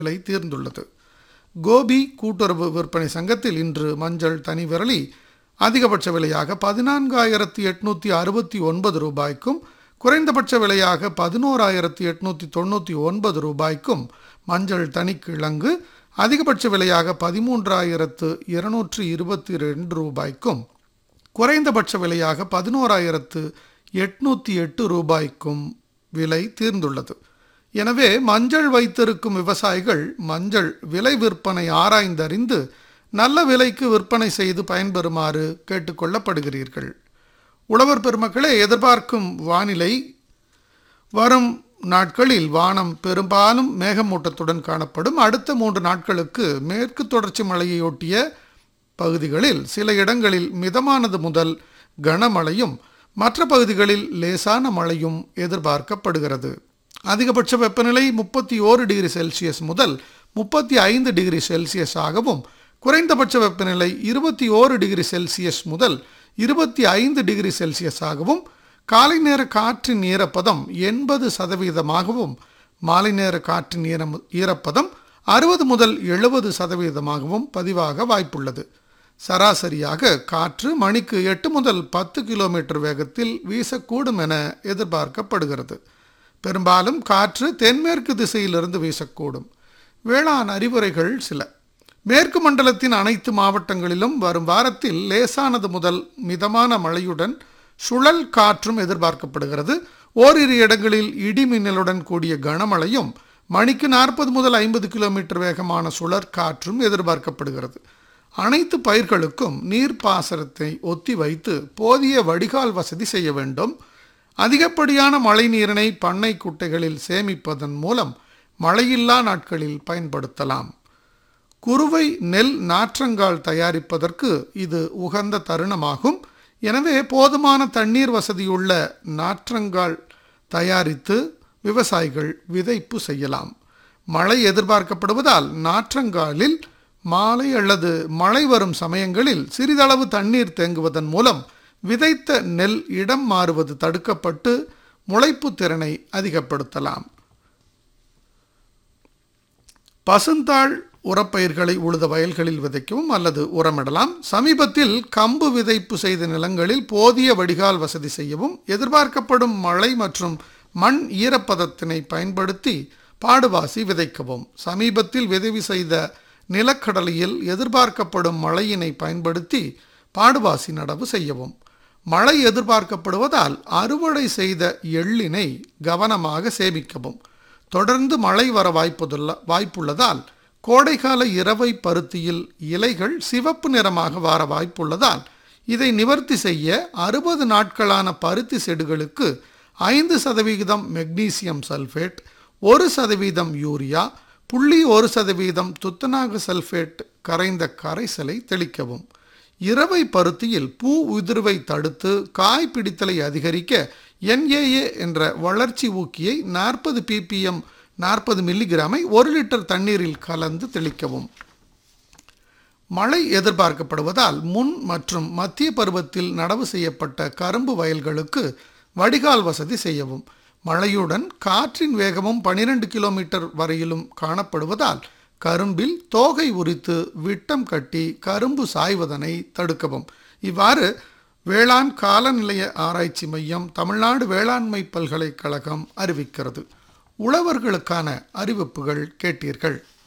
விலை தீர்ந்துள்ளது கோபி கூட்டுறவு விற்பனை சங்கத்தில் இன்று மஞ்சள் தனி விரலி அதிகபட்ச விலையாக பதினான்காயிரத்தி எட்நூற்றி அறுபத்தி ஒன்பது ரூபாய்க்கும் குறைந்தபட்ச விலையாக பதினோராயிரத்தி எட்நூற்றி தொண்ணூற்றி ஒன்பது ரூபாய்க்கும் மஞ்சள் தனிக்கிழங்கு அதிகபட்ச விலையாக பதிமூன்றாயிரத்து இருநூற்றி இருபத்தி ரெண்டு ரூபாய்க்கும் குறைந்தபட்ச விலையாக பதினோராயிரத்து எட்நூற்றி எட்டு ரூபாய்க்கும் விலை தீர்ந்துள்ளது எனவே மஞ்சள் வைத்திருக்கும் விவசாயிகள் மஞ்சள் விலை விற்பனை ஆராய்ந்தறிந்து நல்ல விலைக்கு விற்பனை செய்து பயன்பெறுமாறு கேட்டுக்கொள்ளப்படுகிறீர்கள் உழவர் பெருமக்களே எதிர்பார்க்கும் வானிலை வரும் நாட்களில் வானம் பெரும்பாலும் மேகமூட்டத்துடன் காணப்படும் அடுத்த மூன்று நாட்களுக்கு மேற்கு தொடர்ச்சி மலையையொட்டிய பகுதிகளில் சில இடங்களில் மிதமானது முதல் கனமழையும் மற்ற பகுதிகளில் லேசான மழையும் எதிர்பார்க்கப்படுகிறது அதிகபட்ச வெப்பநிலை முப்பத்தி ஓரு டிகிரி செல்சியஸ் முதல் முப்பத்தி ஐந்து டிகிரி செல்சியஸ் ஆகவும் குறைந்தபட்ச வெப்பநிலை இருபத்தி ஓரு டிகிரி செல்சியஸ் முதல் இருபத்தி ஐந்து டிகிரி செல்சியஸ் ஆகவும் காலை நேர காற்றின் ஈரப்பதம் எண்பது சதவீதமாகவும் மாலை நேர காற்றின் ஈரம் ஈரப்பதம் அறுபது முதல் எழுபது சதவீதமாகவும் பதிவாக வாய்ப்புள்ளது சராசரியாக காற்று மணிக்கு எட்டு முதல் பத்து கிலோமீட்டர் வேகத்தில் வீசக்கூடும் என எதிர்பார்க்கப்படுகிறது பெரும்பாலும் காற்று தென்மேற்கு திசையிலிருந்து வீசக்கூடும் வேளாண் அறிவுரைகள் சில மேற்கு மண்டலத்தின் அனைத்து மாவட்டங்களிலும் வரும் வாரத்தில் லேசானது முதல் மிதமான மழையுடன் சுழல் காற்றும் எதிர்பார்க்கப்படுகிறது ஓரிரு இடங்களில் இடி மின்னலுடன் கூடிய கனமழையும் மணிக்கு நாற்பது முதல் ஐம்பது கிலோமீட்டர் வேகமான சுழற் காற்றும் எதிர்பார்க்கப்படுகிறது அனைத்து பயிர்களுக்கும் நீர்ப்பாசனத்தை ஒத்தி வைத்து போதிய வடிகால் வசதி செய்ய வேண்டும் அதிகப்படியான மழை நீரினை பண்ணை குட்டைகளில் சேமிப்பதன் மூலம் மழையில்லா நாட்களில் பயன்படுத்தலாம் குறுவை நெல் நாற்றங்கால் தயாரிப்பதற்கு இது உகந்த தருணமாகும் எனவே போதுமான தண்ணீர் வசதியுள்ள நாற்றங்கால் தயாரித்து விவசாயிகள் விதைப்பு செய்யலாம் மழை எதிர்பார்க்கப்படுவதால் நாற்றங்காலில் மாலை அல்லது மழை வரும் சமயங்களில் சிறிதளவு தண்ணீர் தேங்குவதன் மூலம் விதைத்த நெல் இடம் மாறுவது தடுக்கப்பட்டு முளைப்பு திறனை அதிகப்படுத்தலாம் பசுந்தாள் உரப்பயிர்களை உழுத வயல்களில் விதைக்கவும் அல்லது உரமிடலாம் சமீபத்தில் கம்பு விதைப்பு செய்த நிலங்களில் போதிய வடிகால் வசதி செய்யவும் எதிர்பார்க்கப்படும் மழை மற்றும் மண் ஈரப்பதத்தினை பயன்படுத்தி பாடுவாசி விதைக்கவும் சமீபத்தில் விதைவு செய்த நிலக்கடலையில் எதிர்பார்க்கப்படும் மழையினை பயன்படுத்தி பாடுவாசி நடவு செய்யவும் மழை எதிர்பார்க்கப்படுவதால் அறுவடை செய்த எள்ளினை கவனமாக சேமிக்கவும் தொடர்ந்து மழை வர வாய்ப்புள்ள வாய்ப்புள்ளதால் கோடைகால இரவை பருத்தியில் இலைகள் சிவப்பு நிறமாக வர வாய்ப்புள்ளதால் இதை நிவர்த்தி செய்ய அறுபது நாட்களான பருத்தி செடுகளுக்கு ஐந்து சதவிகிதம் மெக்னீசியம் சல்ஃபேட் ஒரு சதவீதம் யூரியா புள்ளி ஒரு சதவீதம் துத்தநாக சல்ஃபேட் கரைந்த கரைசலை தெளிக்கவும் இரவை பருத்தியில் பூ உதிர்வை தடுத்து காய் பிடித்தலை அதிகரிக்க என்ஏஏ என்ற வளர்ச்சி ஊக்கியை நாற்பது பிபிஎம் நாற்பது மில்லிகிராமை ஒரு லிட்டர் தண்ணீரில் கலந்து தெளிக்கவும் மழை எதிர்பார்க்கப்படுவதால் முன் மற்றும் மத்திய பருவத்தில் நடவு செய்யப்பட்ட கரும்பு வயல்களுக்கு வடிகால் வசதி செய்யவும் மழையுடன் காற்றின் வேகமும் பனிரெண்டு கிலோமீட்டர் வரையிலும் காணப்படுவதால் கரும்பில் தோகை உரித்து விட்டம் கட்டி கரும்பு சாய்வதனை தடுக்கவும் இவ்வாறு வேளாண் காலநிலைய ஆராய்ச்சி மையம் தமிழ்நாடு வேளாண்மை பல்கலைக்கழகம் அறிவிக்கிறது உழவர்களுக்கான அறிவிப்புகள் கேட்டீர்கள்